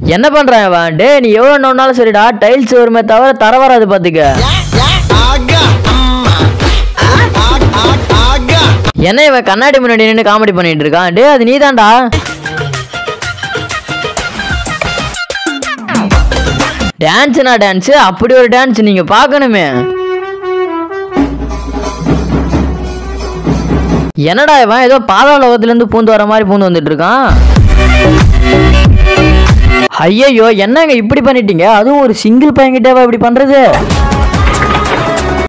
என்ன பண்றான் இவன் டேய் நீ எவ்வளவு நோண்டாலும் சரிடா டைல்ஸ் வருமே தவிர தர வராது பாத்துக்க என்ன இவன் கண்ணாடி முன்னாடி நின்று காமெடி பண்ணிட்டு இருக்கான் டேய் அது நீதான்டா டான்ஸ்னா டான்ஸ் அப்படி ஒரு டான்ஸ் நீங்க பார்க்கணுமே என்னடா இவன் ஏதோ பாதாள லோகத்துல இருந்து பூந்து வர மாதிரி பூந்து வந்துட்டு இருக்கான் ஐயையோ என்னங்க இப்படி பண்ணிட்டீங்க அதுவும் ஒரு சிங்கிள் பையன்கிட்டவா இப்படி பண்றது